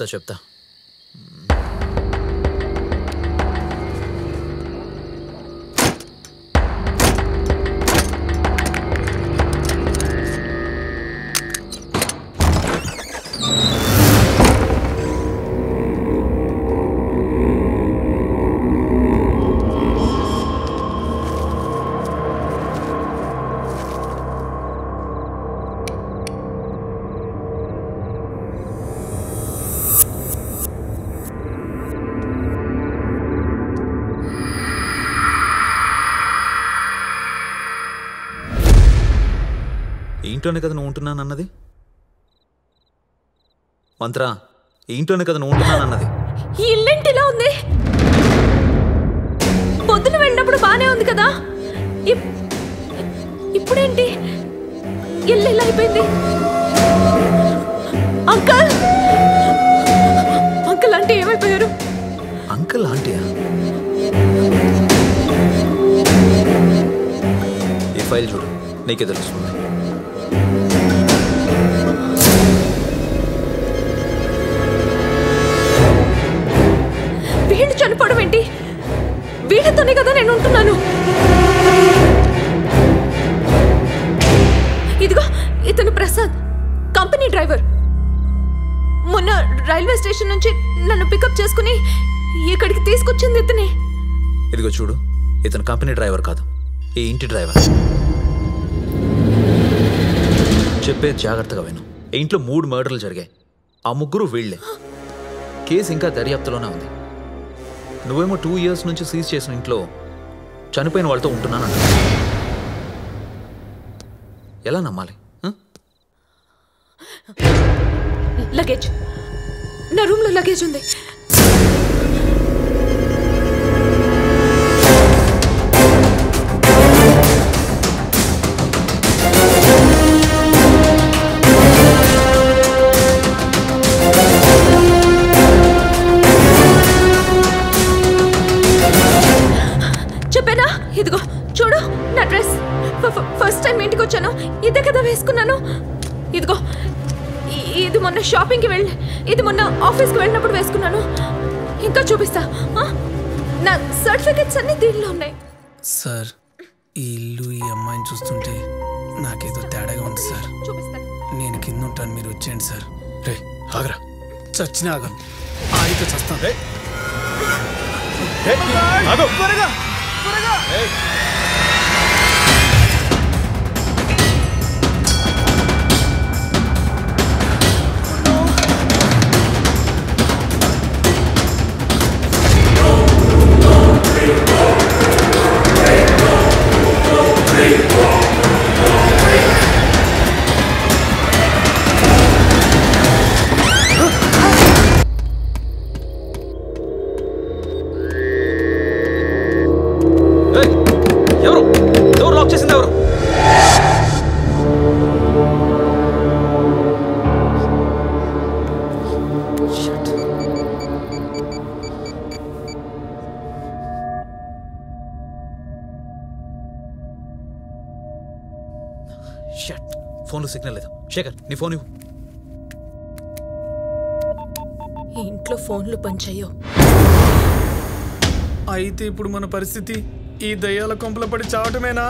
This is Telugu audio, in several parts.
చెప్తా చెప్తా ఈ ఇంట్లోనే కదా నువ్వు ఉంటున్నాను అన్నది మంత్రా ఈ ఇంట్లోనే కదా నువ్వు ఉంటున్నాను అన్నది ఈ ఇల్లేంటి ఇలా ఉంది పొద్దున వెళ్ళినప్పుడు బానే ఉంది కదా ఇప్- ఇప్పుడేంటి ఇల్లు ఇలా అయిపోయింది అంకల్ అంకల్ అంటే ఏమైపోయారు అంకుల్ ఆంటీయా ఈ ఫైల్ చూడు నీకే తెలుస్తుంది వీళ్ళు చనిపోవడం ఏంటి వీళ్ళతోనే కదా నేను ఉంటున్నాను ఇదిగో ఇతను ప్రసాద్ కంపెనీ డ్రైవర్ మొన్న రైల్వే స్టేషన్ నుంచి నన్ను పికప్ చేసుకుని ఇక్కడికి తీసుకొచ్చింది ఇతనే ఇదిగో చూడు ఇతను కంపెనీ డ్రైవర్ కాదు ఈ ఇంటి డ్రైవర్ చెప్పేది జాగ్రత్తగా విను ఈ ఇంట్లో మూడు మర్డర్లు జరిగాయి ఆ ముగ్గురు వీళ్ళే కేసు ఇంకా దర్యాప్తులోనే ఉంది నువ్వేమో టూ ఇయర్స్ నుంచి సీజ్ చేసిన ఇంట్లో చనిపోయిన వాళ్ళతో ఉంటున్నాను ఎలా నమ్మాలి ఆ? లగేజ్ నా రూమ్ లో లగేజ్ ఉంది చెప్పానా ఇదిగో చూడు నా డ్రెస్ ఫ- ఫ- ఫస్ట్ టైం ఇంటికి వచ్చాను ఇదే కదా వేసుకున్నాను ఇదిగో ఇ- ఇది మొన్న షాపింగ్కి వెళ్ళి ఇది మొన్న ఆఫీస్కి వెళ్ళినప్పుడు వేసుకున్నాను ఇంకా చూపిస్తా ఆ? నా సర్టిఫికెట్స్ అన్ని దీనిలో ఉన్నాయి సార్ ఈ ఇల్లు ఈ అమ్మాయిని చూస్తుంటే నాకేదో తేడాగా ఉంది సార్ చూపిస్తాను నేను కింద ఉంటాను మీరు వచ్చేయండి సార్ రే ఆగరా చచ్చిన ఆగం ఆగితే చస్తాను రే ఏయ్, ఎవరు డోర్ లాక్ చేసింది ఎవరు షట్ ఫోన్లో సిగ్నల్ లేదు శేఖర్ నీ ఫోన్ ఇవ్వు ఈ ఇంట్లో ఫోన్లు పనిచేయో అయితే ఇప్పుడు మన పరిస్థితి ఈ దయ్యాల కొంపల పడి చావటమేనా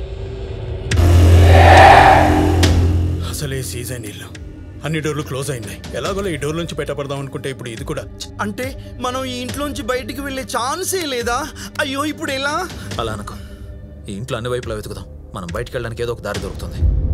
అసలు ఈ సీజన్ ఇల్లు అన్ని డోర్లు క్లోజ్ అయినాయి ఎలాగోలా ఈ డోర్ నుంచి బయటపడదాం అనుకుంటే ఇప్పుడు ఇది కూడా అంటే మనం ఈ ఇంట్లోంచి బయటికి వెళ్ళే ఛాన్సే లేదా అయ్యో ఇప్పుడు ఎలా అలా అనుకో ఈ ఇంట్లో అన్ని వైపులా వెతుకుదాం మనం బయటికి వెళ్ళడానికి ఏదో ఒక దారి దొరుకుతుంది